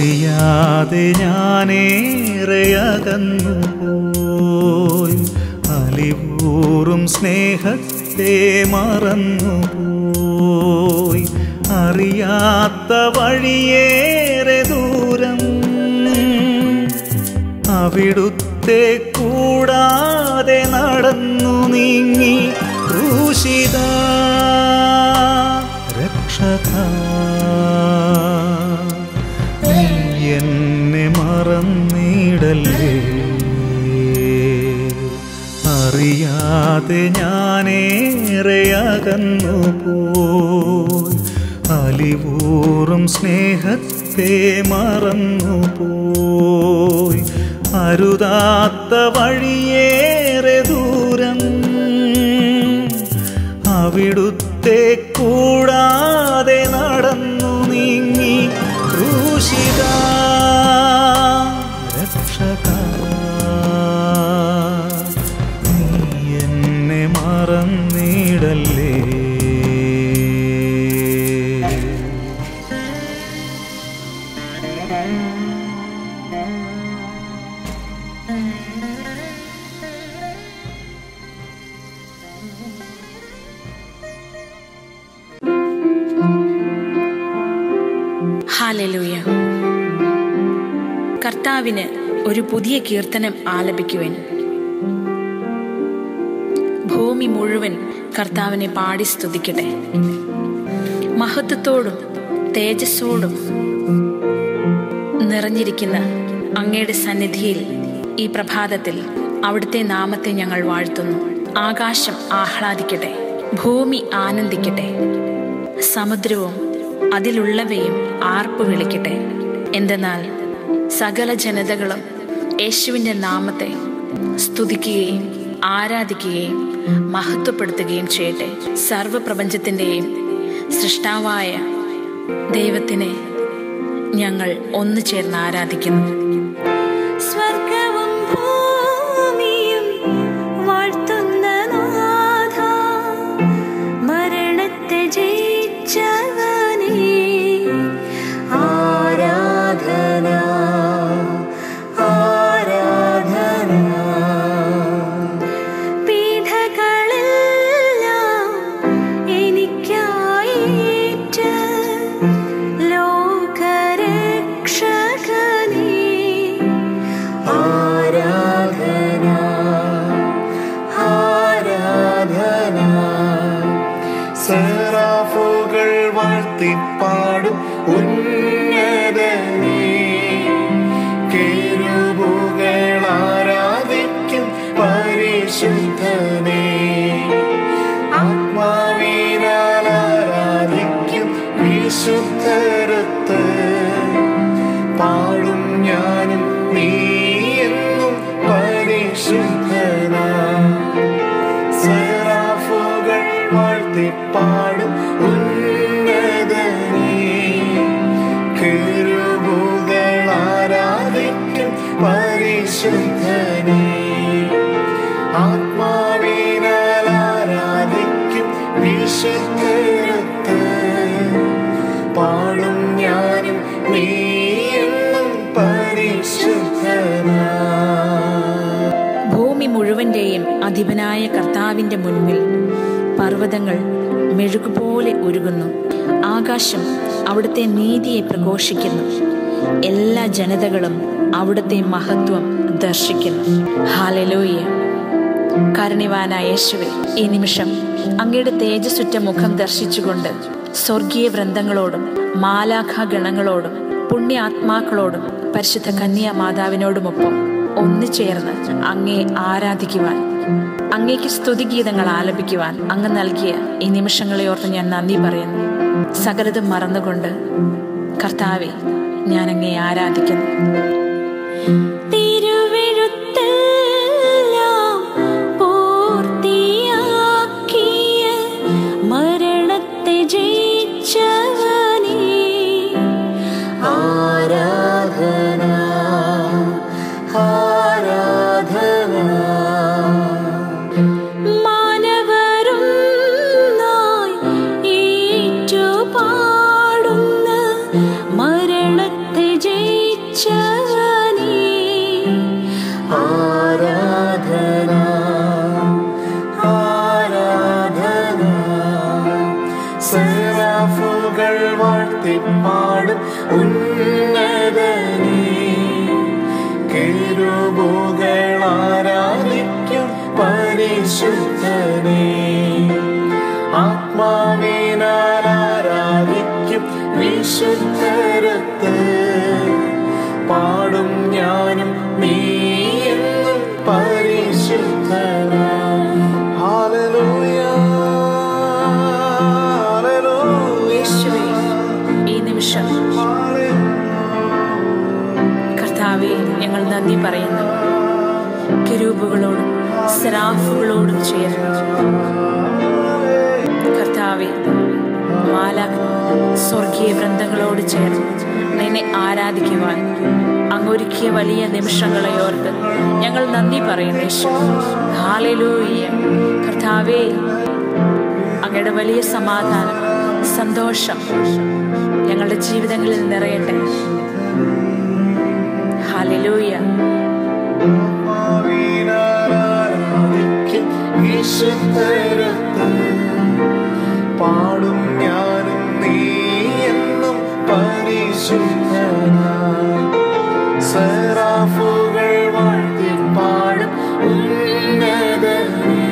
അറിയാതെ ഞാനേറെ അകന്നു പോയി അലിവൂറും സ്നേഹത്തെ മറന്നു പോയി അറിയാത്ത വഴിയേറെ ദൂരം അവിടുത്തെ കൂടാതെ നടന്നു നീങ്ങി ക്രൂശിത രക്ഷക നീ എന്നെ മറന്നിടല്ലേ അറിയാതെ ഞാനേറെ അകന്നു പോയി അലിവൂറും സ്നേഹത്തെ മറന്നു പോയി അരുതാത്ത വഴിയേറെ ദൂരം അവിടുത്തെ കൂടാതെ നടന്നു നീങ്ങി ക്രൂശിത രക്ഷക നീ എന്നെ മറന്നിടല്ലേ ഹാലലൂയ കർത്താവിന് ഒരു പുതിയ കീർത്തനം ആലപിക്കുവാൻ ഭൂമി മുഴുവൻ കർത്താവിനെ പാടി സ്തുതിക്കട്ടെ മഹത്വത്തോടും തേജസ്സോടും നിറഞ്ഞിരിക്കുന്ന അങ്ങയുടെ സന്നിധിയിൽ ഈ പ്രഭാതത്തിൽ അവിടുത്തെ നാമത്തെ ഞങ്ങൾ വാഴ്ത്തുന്നു ആകാശം ആഹ്ലാദിക്കട്ടെ ഭൂമി ആനന്ദിക്കട്ടെ സമുദ്രവും അതിലുള്ളവയും ആർപ്പ് വിളിക്കട്ടെ എന്തെന്നാൽ സകല ജനതകളും യേശുവിൻ്റെ നാമത്തെ സ്തുതിക്കുകയും ആരാധിക്കുകയും മഹത്വപ്പെടുത്തുകയും ചെയ്യട്ടെ സർവപ്രപഞ്ചത്തിൻ്റെയും സൃഷ്ടാവായ ദൈവത്തിനെ ഞങ്ങൾ ഒന്നു ചേർന്ന് ആരാധിക്കുന്നു സ്വർഗവും ഭൂമിയും വാഴ്ത്തുന്ന നാഥ മരണത്തെ ജയിച്ചവനേ ആരാധന ആരാധന പീഠകളെല്ലാം എനിക്കായേറ്റ ലോകരക്ഷകനേ ആരാധന ആരാധന സെറാഫുകൾ വാഴ്ത്തിപ്പാടും ഉന്നതനേ കേരുബുകൾ ആരാധിക്കും പരിശുദ്ധനേ ആത്മാവിനാൽ ആരാധിക്കും വിശുദ്ധരത്ത് പാടും ഞാനും നീ എന്നും പരിശുദ്ധനാ സെറാഫുകൾ വാഴ്ത്തിപ്പാടും ഉന്നതനേ കെരൂബുകൾ ആരാധിക്കും പരിശുദ്ധനേ ആത്മാവിനാൽ ആരാധിക്കും വിശുദ്ധരത്ത് പാടും ഞാനും നീ എന്നും പരിശുദ്ധനാ ഭൂമി മുഴുവന്റെയും അധിപനായ കർത്താവിന്റെ മുൻപിൽ പർവ്വതങ്ങൾ മെഴുകുപോലെ ഉരുകുന്നു ആകാശം അവിടുത്തെ നീതിയെ പ്രഘോഷിക്കുന്നു എല്ലാ ജനതകളും അവിടുത്തെ മഹത്വം ദർശിക്കുന്നു ഹാലലോയ കരുണിവാനായ യേശുവെ ഈ നിമിഷം അങ്ങയുടെ തേജസ്സുറ്റ മുഖം ദർശിച്ചുകൊണ്ട് സ്വർഗീയ വൃന്ദങ്ങളോടും മാലാഖ ഗണങ്ങളോടും പുണ്യാത്മാക്കളോടും പരിശുദ്ധ കന്യാ മാതാവിനോടുമൊപ്പം ഒന്നുചേർന്ന് അങ്ങേ ആരാധിക്കുവാൻ അങ്ങേക്ക് സ്തുതിഗീതങ്ങൾ ആലപിക്കുവാൻ അങ്ങ് നൽകിയ ഈ നിമിഷങ്ങളെ ഓർത്ത് ഞാൻ നന്ദി പറയുന്നു സകലതും മറന്നുകൊണ്ട് കർത്താവെ ഞാൻ അങ്ങേ ആരാധിക്കുന്നു തിരുവെഴുത്തെല്ലാം പൂർത്തിയാക്കിയ മരണത്തെ ജയിച്ചവനേ ആരാധന ആരാധന മാനവരും നായി ഏറ്റുപാടുന്ന മരണത്തെ ജയിച്ചവനേ പരിശുദ്ധനെ ആത്മാവിനാൽ ആരാധിക്കും വിശുദ്ധരത്ത് പാടും ഞാനും നീ എന്നും പരിശുദ്ധനാ ഹല്ലേലൂയ യേശുവേ ഈ നിമിഷം കർത്താവെ ഞങ്ങൾ നന്ദി പറയുന്നു കിരൂപുകളോടും സെറാഫുകളോടും ചേർന്ന് കർത്താവെ മാലാഖ് സ്വർഗീയ വൃന്ദങ്ങളോട് ചേർന്ന് നിന്നെ ആരാധിക്കുവാൻ അങ്ങൊരുക്കിയ വലിയ നിമിഷങ്ങളെ ഓർത്ത് ഞങ്ങൾ നന്ദി പറയുന്നു യേശു ഹാലലൂയ്യ കർത്താവേ അങ്ങയുടെ വലിയ സമാധാനം സന്തോഷം ഞങ്ങളുടെ ജീവിതങ്ങളിൽ നിറയട്ടെ ഹാലലൂയ ആത്മാവിനാരാധിക്കും വിശുദ്ധരത്ത് പാടും ഞാനും നീ എന്നും പരിശുദ്ധനായി സെറാഫുകൾ വാഴ്ത്തി പാടും ഉന്നതനേ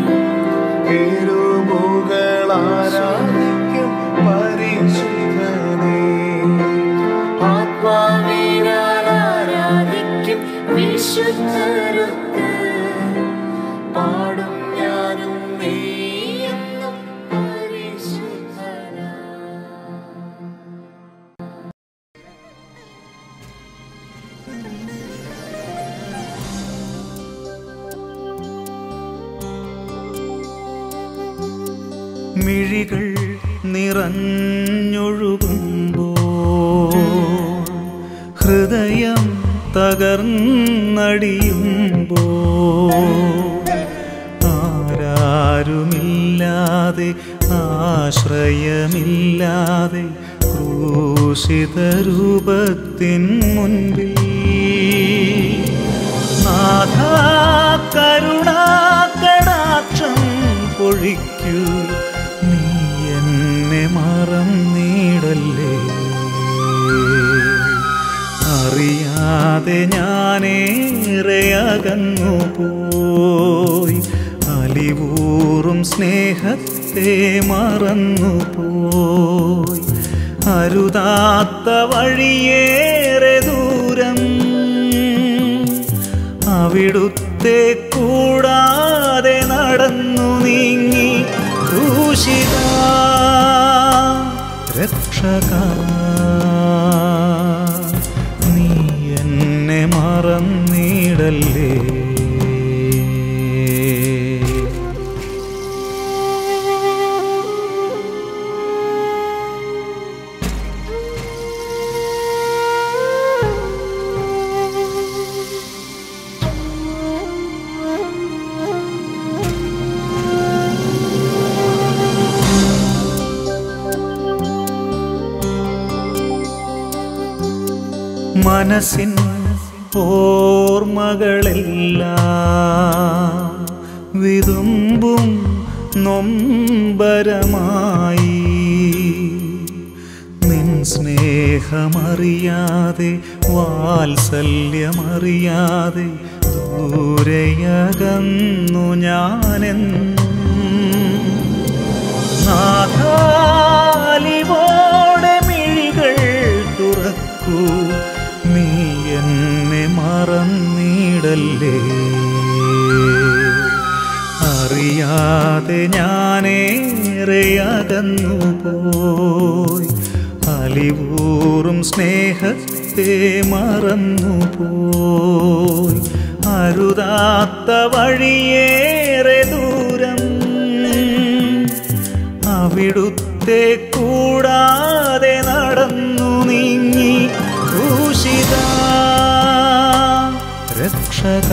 കെരൂബുകൾ ആരാധിക്കും പരിശുദ്ധനേ ആത്മാവിനാൽ ആരാധിക്കും വിശുദ്ധരത്ത് പാടും ഞാനും നീ എന്നും പരിശുദ്ധനാ മിഴികൾ നിറഞ്ഞൊഴുകുമ്പോ ഹൃദയം തകർന്നടിയുമ്പോ ആരാരുമില്ലാതെ ആശ്രയമില്ലാതെ ക്രൂശിത രൂപത്തിൻ മുൻപിൽ നാഥ കരുണാകടാക്ഷം പൊഴിക്കൂ നീ എന്നെ മറന്നിടല്ലേ അറിയാതെ ഞാനേറെ അകന്നു പോയി അലിവൂറും സ്നേഹത്തെ മറന്നു പോയി അരുതാത്ത വഴിയേറെ ദൂരം അവിടുത്തെ കൂടാതെ നടന്നു നീങ്ങി ക്രൂശിത രക്ഷക നീ എന്നെ മറന്നിടല്ലേ മനസ്സിൻ ഓർമ്മകളെല്ലാം വിതുമ്പും നൊമ്പരമായി നിൻ സ്നേഹമറിയാതെ വാത്സല്യമറിയാതെ ദൂരയകന്നു ഞാനെന്നും നാഥാലിവോടെ മിഴികൾ തുറക്കൂ നീ എന്നെ മറന്നിടല്ലേ അറിയാതെ ഞാനേറെ അകന്നു പോയി അലിവൂറും സ്നേഹത്തെ മറന്നു പോയി അരുതാത്ത വഴിയേറെ ദൂരം അവിടുത്തെ കൂടാതെ നടന്നു നീങ്ങി ക്രൂശിത രക്ഷക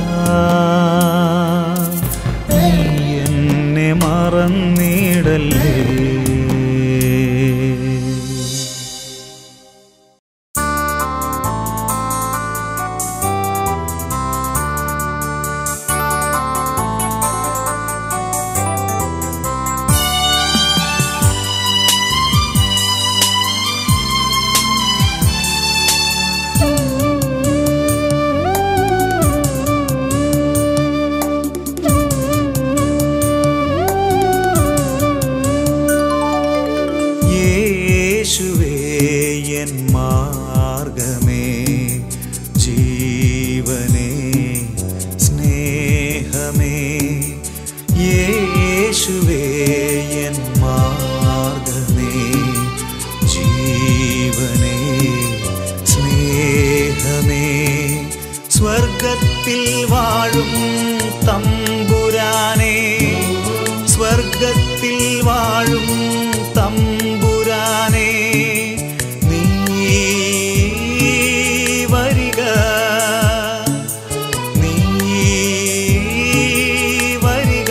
നീ എന്നെ മറന്നിടല്ലേ ും സ്വർഗത്തിൽ വാഴും തമ്പുരാനെ നീ വരിക നീ വരിക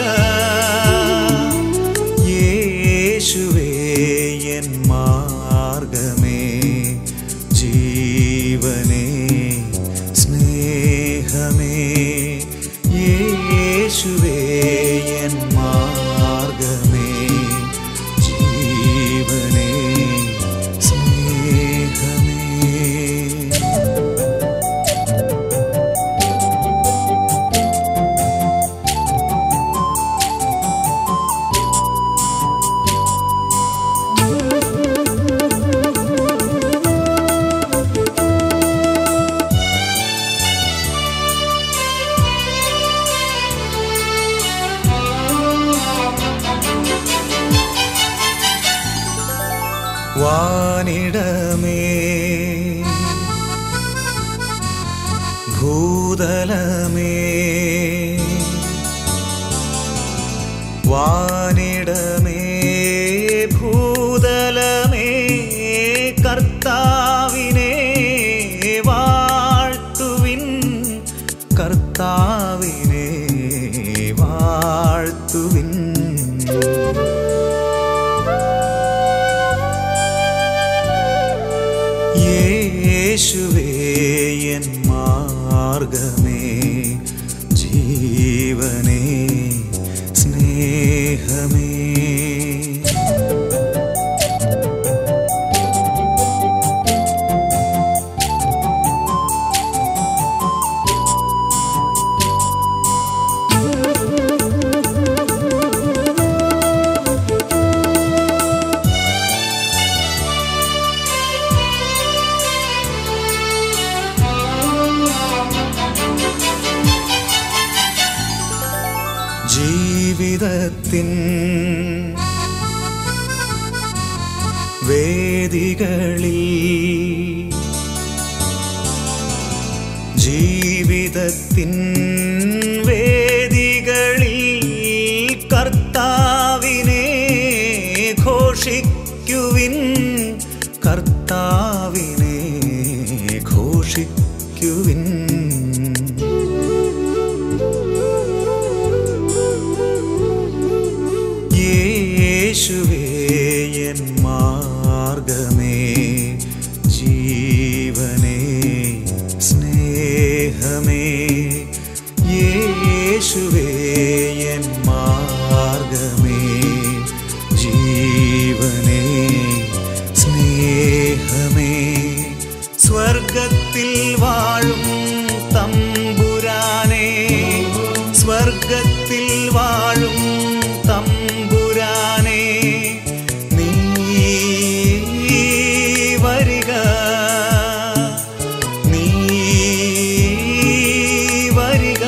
യേശുവേ എൻ മാർഗമേ ജീവനേ സ്നേഹമേ യേശുവേ എൻ മാർഗമേ ജീവനേ സ്നേഹമേ വാനിടമേ ഭൂതലമേ വാനിടമേ ഭൂതലമേ കർത്താവിനെ വാഴ്ത്തുവിൻ കർത്താവിനെ വാഴ്ത്തുവിൻ യേശുവേ എൻ മാർഗമേ ജീവനേ സ്നേഹമേ ജീവിതത്തിൻ വേദികളിൽ ജീവിതത്തിൻ വേദികളിൽ കർത്താവിനെ ഘോഷിക്കുവിൻ കർത്താവിനെ ഘോഷിക്കുവിൻ യേശുവേ എൻ മാർഗമേ ജീവനേ സ്നേഹമേ യേശുവേ എൻ മാർഗമേ ജീവനേ സ്നേഹമേ സ്വർഗത്തിൽ വാഴും തമ്പുരാനെ സ്വർഗത്തിൽ വാഴും തമ്പുരാനെ നീ വരിക നീ വരിക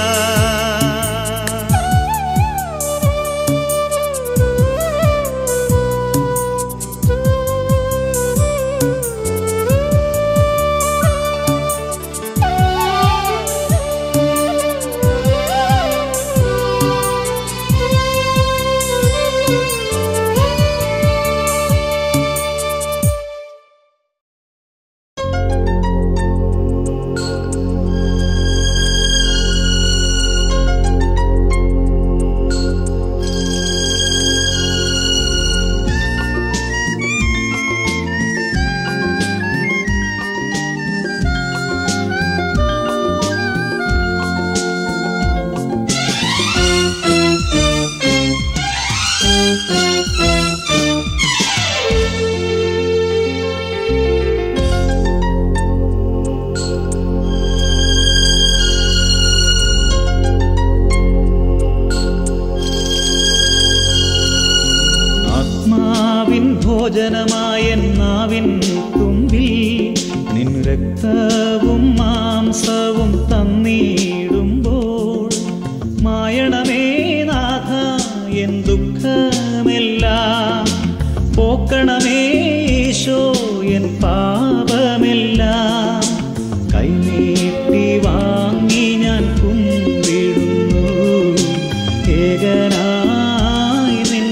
ആത്മാവിൻ ഭോജനമായ നാവിൻ തുമ്പിൽ നിൻ രക്തവും മാംസവും തന്നിടുമ്പോൾ മായണമേ നാഥ എൻ ദുഃഖമെല്ലാം പോക്കണമേ ഈശോ എൻ പാപമെല്ലാം കൈനീട്ടി വാങ്ങി ഞാൻ കുമ്പിടുന്നു ഏകനായി നിൻ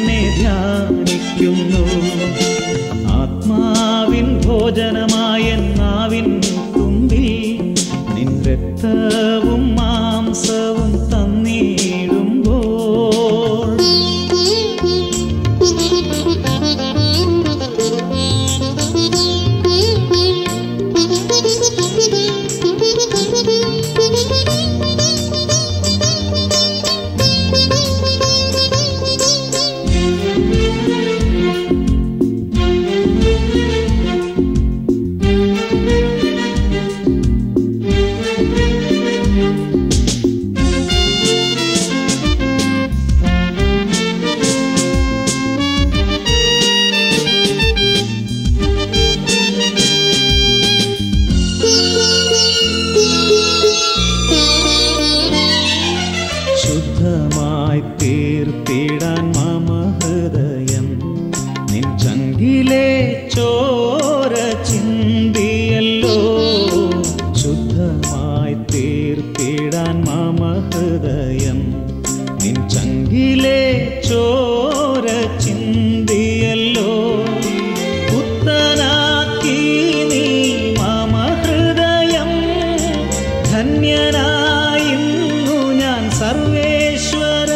ആത്മാവിൻഭോജനമായി തീർത്തിടാൻ മമ ഹൃദയം നിൻ ചങ്കിലെ ചോര ചിന്തിയല്ലോ ശുദ്ധമായി തീർത്തിടാൻ മമ ഹൃദയം നിൻ ചങ്കിലെ ചോര ചിന്തിയല്ലോ പുത്തനാക്കി നീ മമ ഹൃദയം ധന്യനായിന്നു ഞാൻ സർവേശ്വര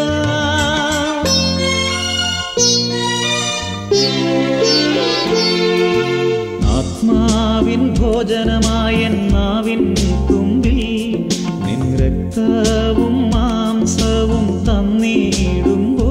ആത്മാവിൻ ഭോജനമായ നാവിൻ തുമ്പിൽ നിൻ രക്തവും മാംസവും തന്നിടുമ്പോൾ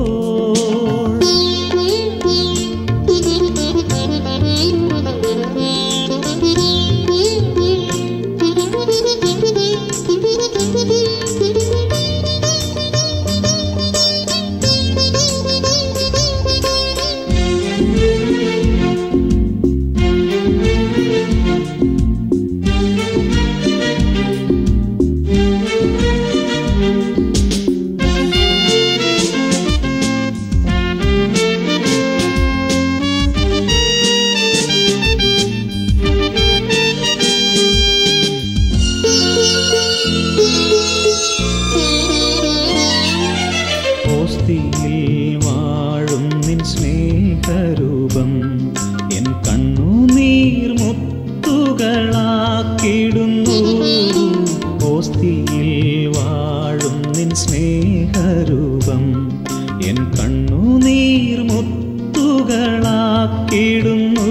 ഓസ്തിയിൽ വാഴും നിൻ സ്നേഹരൂപം എൻ കണ്ണുനീർ മുത്തുകളാക്കിടുന്നു ഓസ്തിയിൽ വാഴും നിൻ സ്നേഹരൂപം എൻ കണ്ണുനീർ മുത്തുകളാക്കിടുന്നു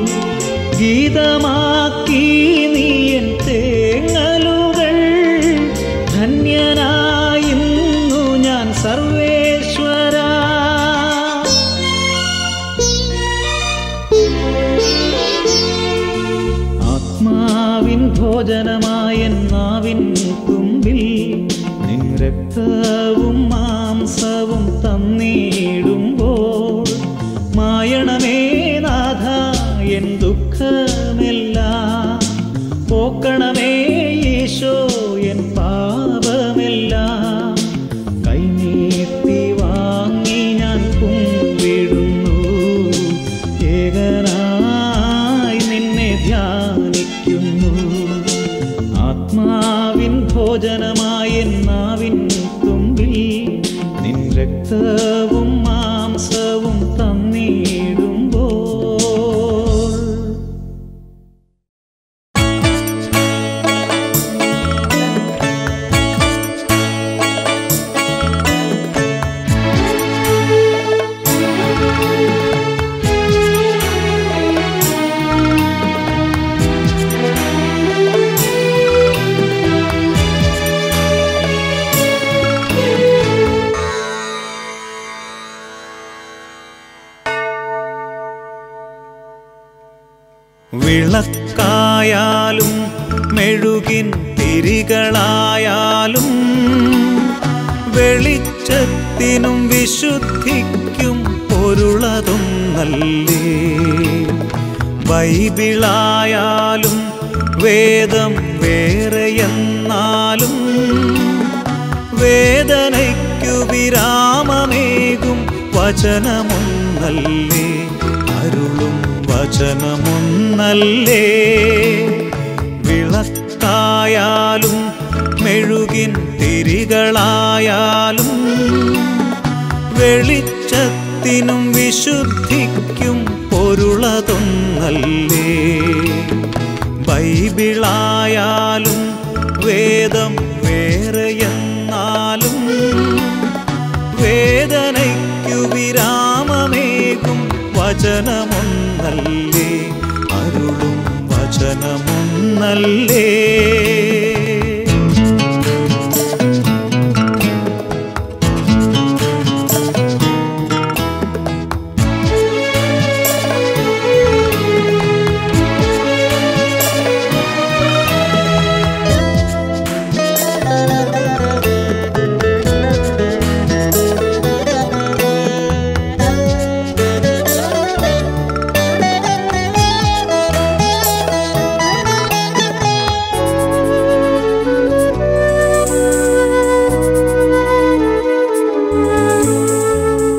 ഗീതമാക്കി നീ എൻ തേങ്ങലുകൾ ധന്യനായിന്നു ഞാൻ സർവേശ്വര ആത്മാവിൻ ഭോജനമായ നാവിൻ തുമ്പിൽ നിൻ രക്തവും മാംസവും തന്നിടുമ്പോൾ മായണമേ നാഥ എൻ ദുഃഖമെല്ലാം പോക്കണമേ ഈശോ എൻ പാപമെല്ലാം കൈനീട്ടി വാങ്ങി ഞാൻ കുമ്പിടുന്നു ഏകനായി നിന്നെ ധ്യാനിക്കുന്നു ആത്മാവിൻ ഭോജനമായ നാവിൻ തുമ്പിൽ നിൻ രക്തവും മാംസവും തന്നിടുമ്പോൾ വിളക്കായാലും മെഴുകിൻ തിരികളായാലും വെളിച്ചത്തിനും വിശുദ്ധിക്കും പൊരുളതൊന്നല്ലേ ബൈബിളായാലും വേദം വേറെയെന്നാലും വേദനയ്ക്കു വിരാമമേകും വചനമൊന്നല്ലേ അരുളും വചനമൊന്നല്ലേ വിളക്കായാലും മെഴുകിൻ തിരികളായാലും വെളിച്ചത്തിനും വിശുദ്ധിക്കും പൊരുളതൊന്നല്ലേ ബൈബിളായാലും വേദം വേറെയെന്നാലും വേദനയ്ക്കു വിരാമമേകും വചനമൊന്നല്ലേ അരുളും വചനമൊന്നല്ലേ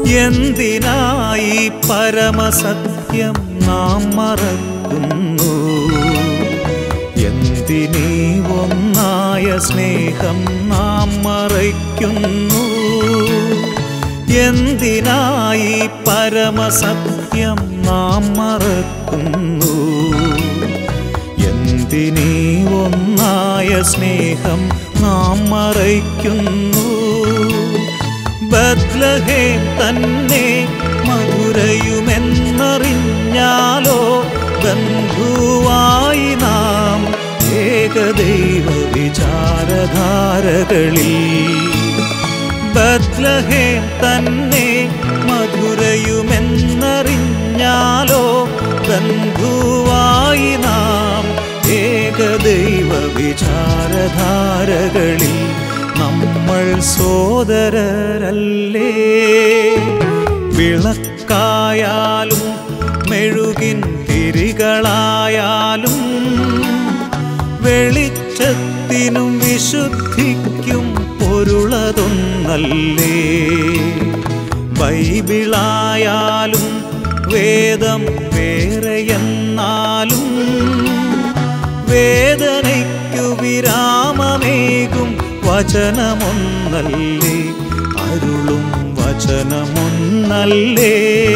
എന്തിനായി പരമസത്യം നാം മറക്കുന്നു എന്തിനീ ഒന്നായ സ്നേഹം നാം മറയ്ക്കുന്നു എന്തിനായി പരമസത്യം നാം മറക്കുന്നു എന്തിനീ ഒന്നായ സ്നേഹം നാം മറയ്ക്കുന്നു ബദ്ലഹേം തന്നെ മധുരയുമെന്നറിഞ്ഞാലോ ബന്ധുവായി നാം ഏകദൈവ വിചാരധാരകളിൽ ബദ്ലഹേം തന്നെ മധുരയുമെന്നറിഞ്ഞാലോ ബന്ധുവായി നാം ഏകദൈവ വിചാരധാരകളിൽ നമ്മൾ സോദരരല്ലേ വിളക്കായാലും മെഴുകിൻ തിരികളായാലും വെളിച്ചത്തിനും വിശുദ്ധിക്കും പൊരുളതൊന്നല്ലേ ബൈബിളായാലും വേദം വേറെയെന്നാലും വേദനയ്ക്കു വിരാമമേകും വചനമൊന്നല്ലേ അരുളും വചനമൊന്നല്ലേ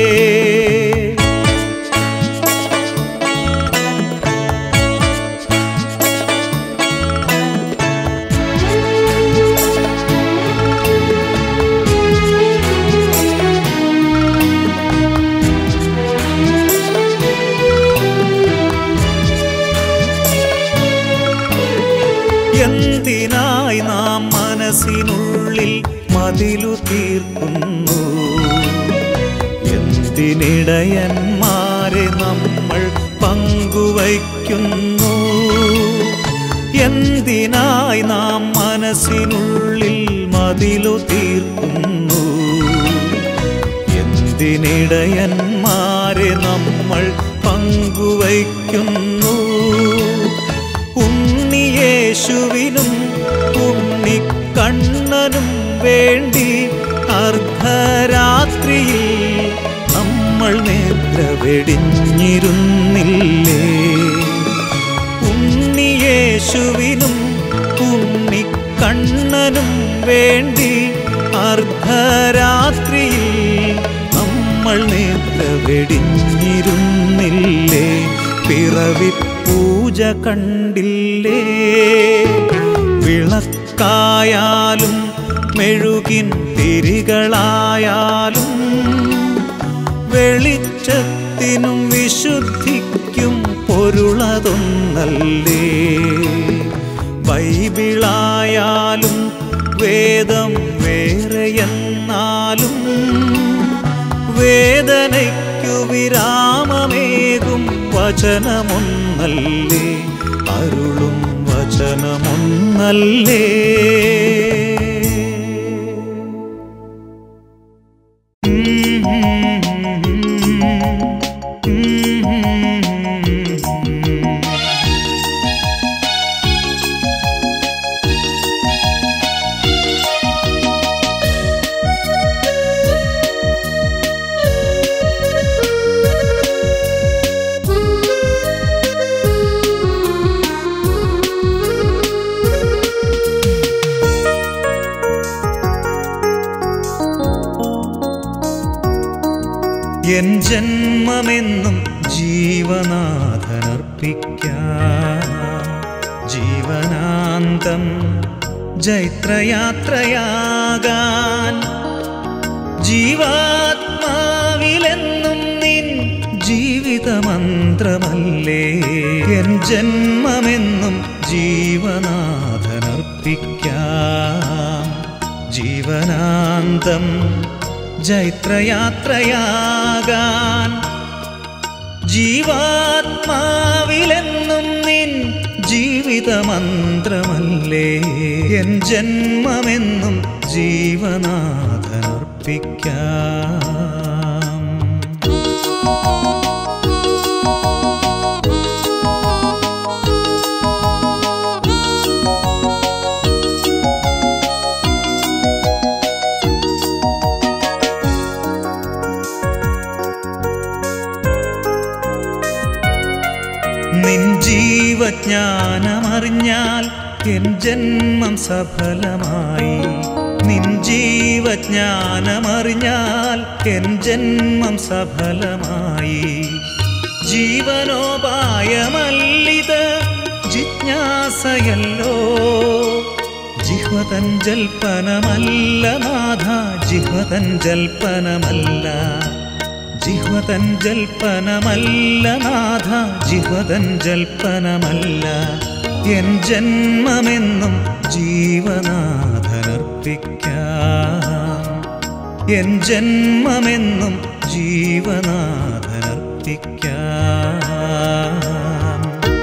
എന്തിനായി നാം മനസ്സിനുള്ളിൽ മതിലു തീർക്കുന്നു എന്തിനിടയന്മാരെ നമ്മൾ പങ്കുവയ്ക്കുന്നു എന്തിനായി നാം മനസ്സിനുള്ളിൽ മതിലു തീർക്കുന്നു എന്തിനിടയന്മാരെ നമ്മൾ പങ്കുവയ്ക്കുന്നു ഉണ്ണിയേശുവിനും ഉണ്ണിക്കണ്ണനും വേണ്ടി അർദ്ധരാത്രിയിൽ നമ്മൾ നേത്ര വെടിഞ്ഞിരുന്നില്ലേ ഉണ്ണിയേശുവിനും ഉണ്ണിക്കണ്ണനും വേണ്ടി അർദ്ധരാത്രിയിൽ നമ്മൾ നേത്ര വെടിഞ്ഞിരുന്നില്ലേ പിറവി പൂജ കണ്ടില്ലേ വിളക്കായാലും മെഴുകിൻ തിരികളായാലും വെളിച്ചത്തിനും വിശുദ്ധിക്കും പൊരുളതൊന്നല്ലേ ബൈബിളായാലും വേദം വേറെയെന്നാലും വേദനയ്ക്കു വിരാമമേകും വചനമൊന്നല്ലേ അരുളും വചനമൊന്നല്ലേ എൻ ജന്മമെന്നും ജീവനാഥനർപ്പിക്കാം ജീവനാന്തം ജൈത്രയാത്രയാകാൻ ജീവാത്മാവിലെന്നും നിൻ ജീവിതമന്ത്രമല്ലേ എൻ ജന്മമെന്നും ജീവനാഥനർപ്പിക്കാം ജീവനാന്തം ജൈത്രയാത്രയാകാൻ ജീവാത്മാവിലെന്നും നിൻ ജീവിതമന്ത്രമല്ലേ എൻ ജന്മമെന്നും ജീവനാഥനർപ്പിക്കാം ജീവജ്ഞാനമറിഞ്ഞാൽ എൻ ജന്മം സഫലമായി നിൻ ജീവജ്ഞാനമറിഞ്ഞാൽ എൻ ജന്മം സഫലമായി ജീവനോപായമല്ലിത് ജിജ്ഞാസയല്ലോ ജിഹ്വതൻ ജൽപ്പനമല്ല നാഥ ജിഹ്വതൻ ജൽപ്പനമല്ല ജിഹ്വതൻ ജൽപ്പനമല്ല നാഥ ജിഹ്വതൻ ജൽപ്പനമല്ല എൻ ജന്മമെന്നും ജീവനാഥനർപ്പിക്കാം എൻ ജന്മമെന്നും ജീവനാഥനർപ്പിക്കാം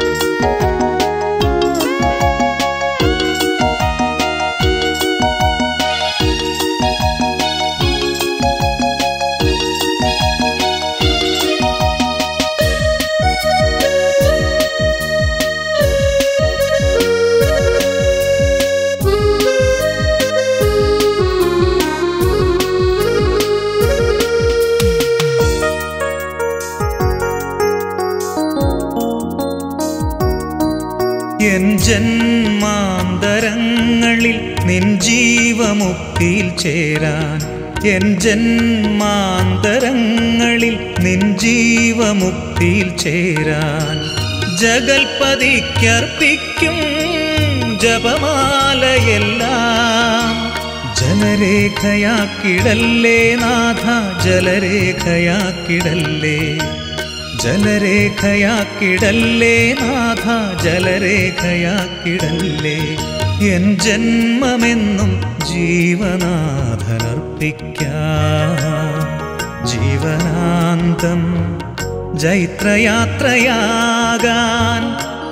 എൻ ജന്മാന്തരങ്ങളിൽ നിൻ ജീവമുക്തിയിൽ ചേരാൻ എൻ ജന്മാന്തരങ്ങളിൽ നിൻ ജീവമുക്തിയിൽ ചേരാൻ ജഗൽപതിക്കർപ്പിക്കും ജപമാലയെല്ലാം ജലരേഖയാക്കിടല്ലേ നാഥ ജലരേഖയാക്കിടല്ലേ ജലരേഖയാക്കിടല്ലേ നാഥ ജലരേഖയാക്കിടല്ലേ എൻ ജന്മമെന്നും ജീവനാഥനർപ്പിക്കാം ജീവനാന്തം ജൈത്രയാത്രയാകാൻ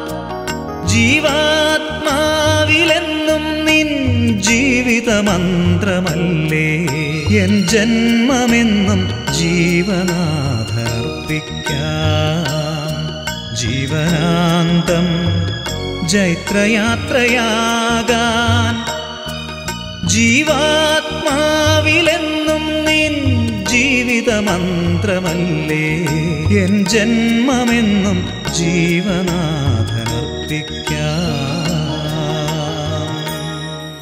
ജീവാത്മാവിലെന്നും നിൻ ജീവിതമന്ത്രമല്ലേ എൻ ജന്മമെന്നും ജീവനാഥർപ്പിക്കാം ജീവനാന്തം ജൈത്രയാത്രയാകാൻ ജീവാത്മാവിലെന്നും നിൻ ജീവിതമന്ത്രമല്ലേ എൻ ജന്മമെന്നും ജീവനാഥനർപ്പിക്കാം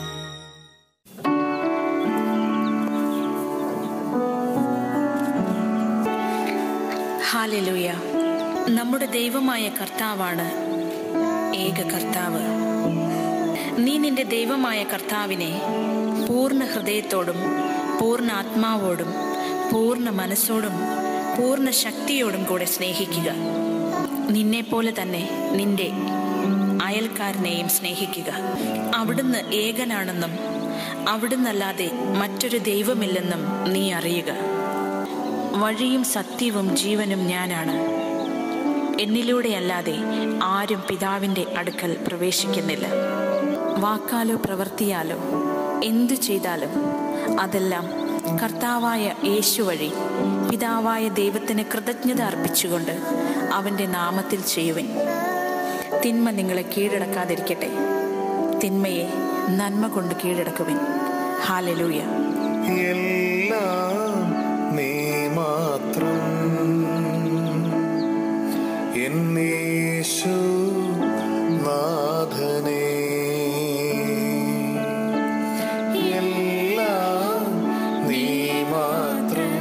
ഹാലലൂയ നമ്മുടെ ദൈവമായ കർത്താവാണ് ഏക കർത്താവ് നീ നിന്റെ ദൈവമായ കർത്താവിനെ പൂർണ്ണ ഹൃദയത്തോടും പൂർണ്ണ ആത്മാവോടും പൂർണ്ണ മനസ്സോടും പൂർണ്ണ ശക്തിയോടും കൂടെ സ്നേഹിക്കുക നിന്നെപ്പോലെ തന്നെ നിന്റെ അയൽക്കാരനെയും സ്നേഹിക്കുക അവിടുന്ന് ഏകനാണെന്നും അവിടുന്നല്ലാതെ മറ്റൊരു ദൈവമില്ലെന്നും നീ അറിയുക വഴിയും സത്യവും ജീവനും ഞാനാണ് എന്നിലൂടെയല്ലാതെ ആരും പിതാവിൻ്റെ അടുക്കൽ പ്രവേശിക്കുന്നില്ല വാക്കാലോ പ്രവൃത്തിയാലോ എന്തു ചെയ്താലും അതെല്ലാം കർത്താവായ യേശു വഴി പിതാവായ ദൈവത്തിന് കൃതജ്ഞത അർപ്പിച്ചുകൊണ്ട് അവൻ്റെ നാമത്തിൽ ചെയ്യുവൻ തിന്മ നിങ്ങളെ കീഴടക്കാതിരിക്കട്ടെ തിന്മയെ നന്മ കൊണ്ട് കീഴടക്കുവിൻ ഹാലലൂയ എല്ലാം നീ മാത്രം എന്നേശു നാഥനേ എല്ലാം നീ മാത്രം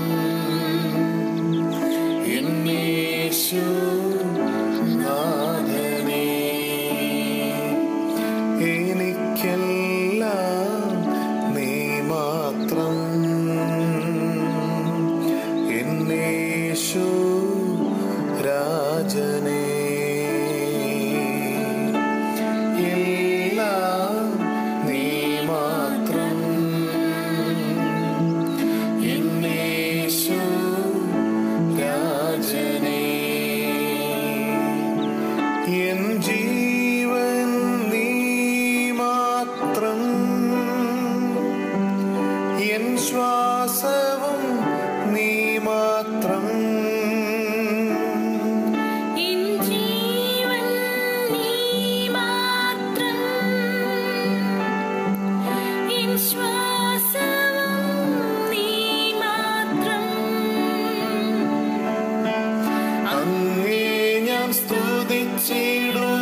എന്നേശു നാഥനേ എനിക്കെല്ലാം നീ മാത്രം എന്നേശു രാജനേ എല്ലാം നീ മാത്രം എന്നേശു രാജനേ എൻ ജീവൻ നീ മാത്രം എൻ ശ്വാസവും നീ മാത്രം എൻ ജീവൻ നീ മാത്രം എൻ ശ്വാസവും നീ മാത്രം അങ്ങേ ഞാൻ സ്തുതിച്ചിടും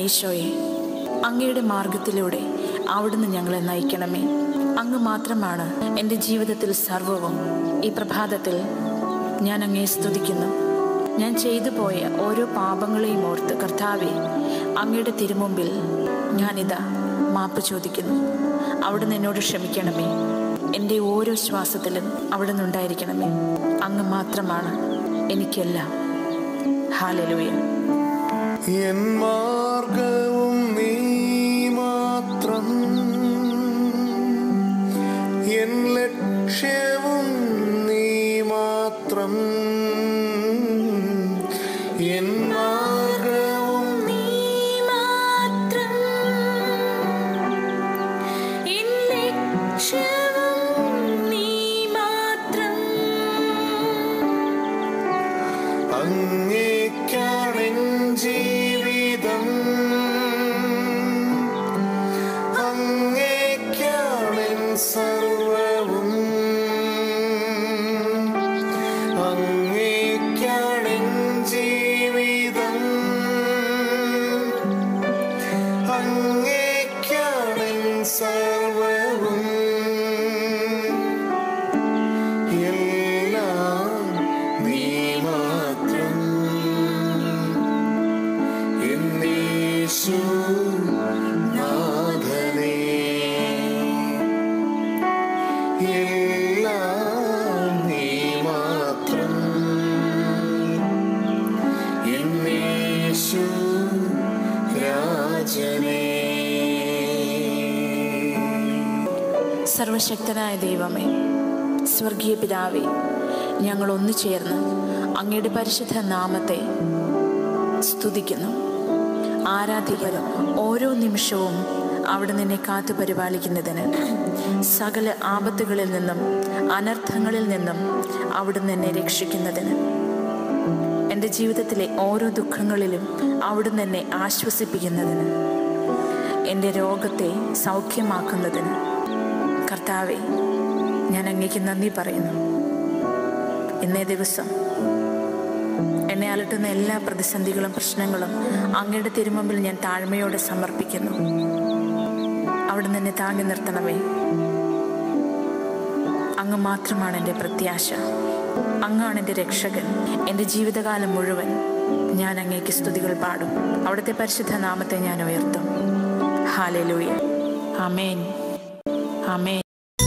ഈശോയെ അങ്ങയുടെ മാർഗത്തിലൂടെ അവിടുന്ന് ഞങ്ങളെ നയിക്കണമേ അങ്ങ് മാത്രമാണ് എൻ്റെ ജീവിതത്തിൽ സർവവും ഈ പ്രഭാതത്തിൽ ഞാൻ അങ്ങേ സ്തുതിക്കുന്നു ഞാൻ ചെയ്തു പോയ ഓരോ പാപങ്ങളെയും ഓർത്ത് കർത്താവെ അങ്ങയുടെ തിരുമുമ്പിൽ ഞാനിതാ മാപ്പ് ചോദിക്കുന്നു അവിടുന്ന് എന്നോട് ക്ഷമിക്കണമേ എൻ്റെ ഓരോ ശ്വാസത്തിലും അവിടുന്ന് ഉണ്ടായിരിക്കണമേ അങ്ങ് മാത്രമാണ് എനിക്കെല്ലാം ഹാലലുയ എൻ മാർഗവും നീ മാത്രം എൻ ലക്ഷ്യവും നീ മാത്രം എൻ മാർഗവും നീ മാത്രം എൻ ലക്ഷ്യവും നീ മാത്രം അങ്ങേക്കാണെൻ ജീവിതം അങ്ങേക്കാണെൻ സർവവും അങ്ങേക്കാണെൻ ജീവിതം അങ്ങേക്കാണെൻ സർവവും എല്ലാം നീ മാത്രം എന്നീശു നാഥനേ എല്ലാം നീ മാത്രം എന്നീശു രാജനേ സർവശക്തനായ ദൈവമേ സ്വർഗീയ പിതാവേ ഞങ്ങൾ ഒന്നു ചേർന്ന് അങ്ങയുടെ പരിശുദ്ധ നാമത്തെ സ്തുതിക്കുന്നു ആരാധികരും ഓരോ നിമിഷവും അവിടെ നിന്നെ കാത്തു പരിപാലിക്കുന്നതിന് സകല ആപത്തുകളിൽ നിന്നും അനർത്ഥങ്ങളിൽ നിന്നും അവിടുന്ന് എന്നെ രക്ഷിക്കുന്നതിന് എൻ്റെ ജീവിതത്തിലെ ഓരോ ദുഃഖങ്ങളിലും അവിടുന്ന് എന്നെ ആശ്വസിപ്പിക്കുന്നതിന് എൻ്റെ രോഗത്തെ സൗഖ്യമാക്കുന്നതിന് കർത്താവെ ഞാൻ അങ്ങേക്ക് നന്ദി പറയുന്നു ഇന്നേ ദിവസം എന്നെ അലട്ടുന്ന എല്ലാ പ്രതിസന്ധികളും പ്രശ്നങ്ങളും അങ്ങയുടെ തിരുമുമ്പിൽ ഞാൻ താഴ്മയോടെ സമർപ്പിക്കുന്നു അവിടെ എന്നെ താങ്ങി നിർത്തണമേ അങ്ങ് മാത്രമാണ് എൻ്റെ പ്രത്യാശ അങ്ങാണ് എൻ്റെ രക്ഷകൻ എൻ്റെ ജീവിതകാലം മുഴുവൻ ഞാൻ അങ്ങേക്ക് സ്തുതികൾ പാടും അവിടുത്തെ പരിശുദ്ധ നാമത്തെ ഞാൻ ഉയർത്തും ഹാലലൂയ അമേൻ അമേൻ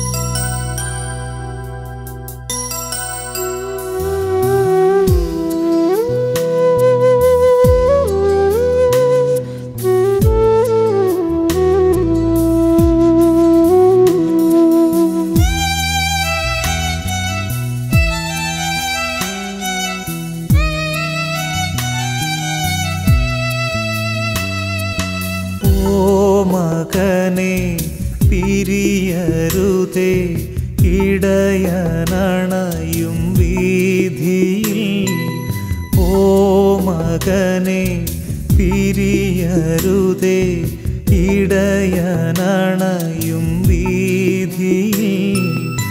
ഓ മകനെ പിരിയരുതേ ഇടയനണയും വീതിയിൽ ഓ മകനെ പിരിയരുതേ ഇടയനണയും വീതിയിൽ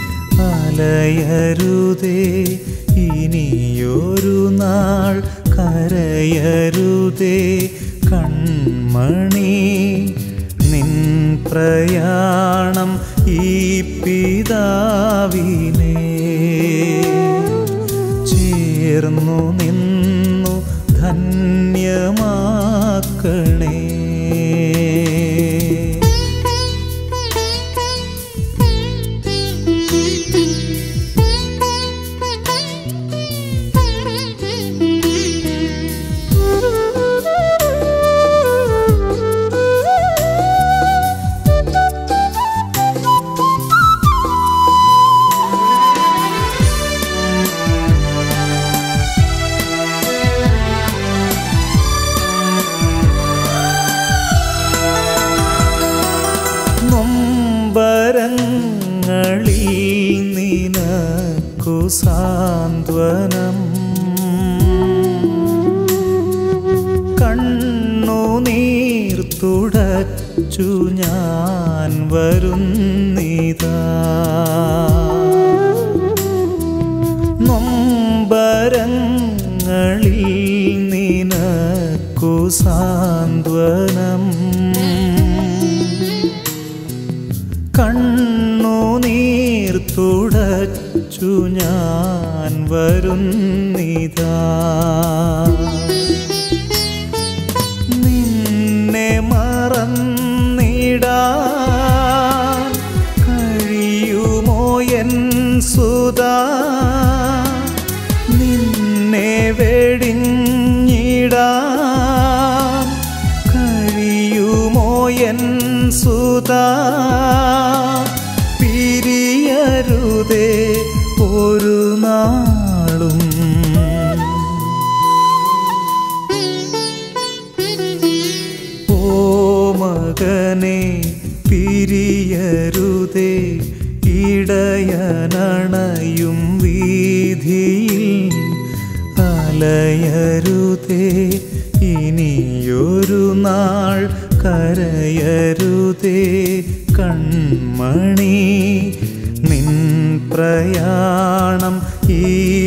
അലയരുതേ ഇനിയൊരു നാൾ കരയരുതേ കൺമണി നിൻ പ്രയാണം ഈ പിതാവിനെ ചേർന്നു നിന്നു ധന്യമാക്കണേ നൊമ്പരങ്ങളിൽ നിനക്കു സാന്ത്വനം കണ്ണുനീർ തുടച്ചു ഞാൻ വരുന്നിതാ നൊമ്പരങ്ങളിൽ നിനക്കു സാന്ത്വനം കണ്ണുനീർ തുടച്ചു ഞാൻ വരുന്നിതാ നിന്നെ മറന്നിടാൻ കഴിയുമോ എൻ സുതാ നിന്നെ വെടിഞ്ഞിടാൻ കഴിയുമോ എൻ സുതാ പിരിയരുതേ ഒരു നാളും ഓ മകനെ പിരിയരുതേ ഇടയനണയും വീതിയിൽ അലയരുതേ ഇനിയൊരു നാൾ കരയരുതേ കൺമണി നിൻ പ്രയാണം ഈ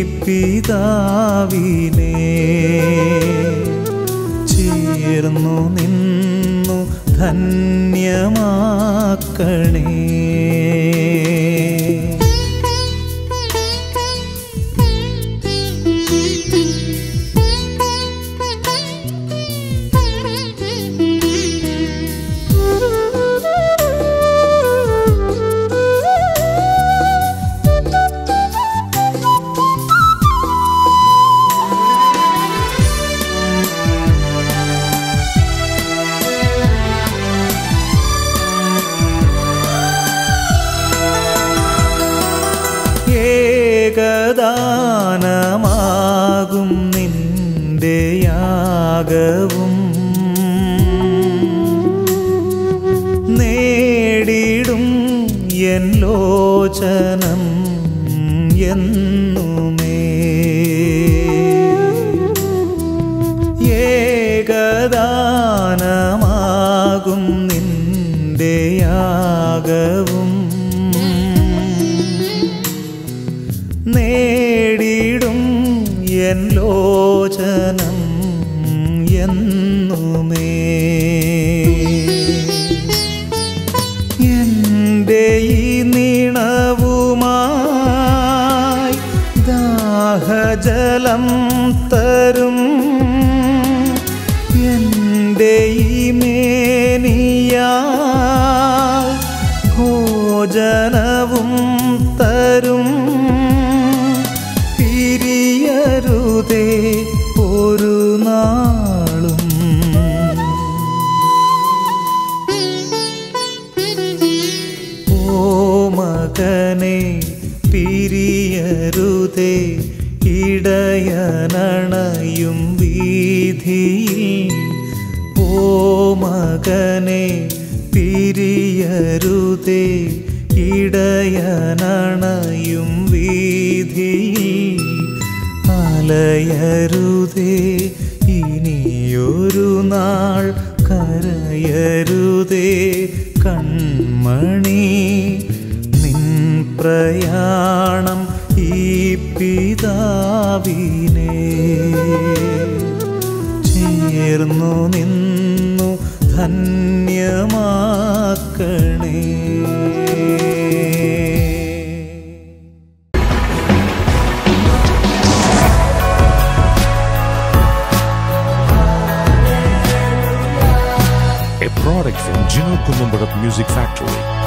പിതാവിനെ ചേർന്നു നിന്നു ധന്യമാക്കണേ ഏകദാനമാകും നിന്റെ യാഗവും നേടിടും എൻ ലോചനം എന്നുമേ ഏകദാനമാകും നിന്റെ യാഗവും നേടിടും എൻ ലോചനം എന്നുമേ എൻ്റെ ഈ നീണവുമായി ദാഹജലം തരും എൻ്റെ ഈ മേനിയാ ഭോജനവും തരും പിരിയരുതേ ഒരു നാളും ഓ മകനെ പിരിയരുതേ ഇടയനണയും വീതിയിൽ ഓ മകനെ പിരിയരുതേ ഇടയനണയും വീതിയിൽ അലയരുതേ ഇനിയൊരു നാൾ കരയരുതേ കൺമണി നിൻ പ്രയാണം ഈ പിതാവിനെ ചേർന്നു നിന്നു ധന്യമാക്കണേ a product from Gino Columbarat Music Factory.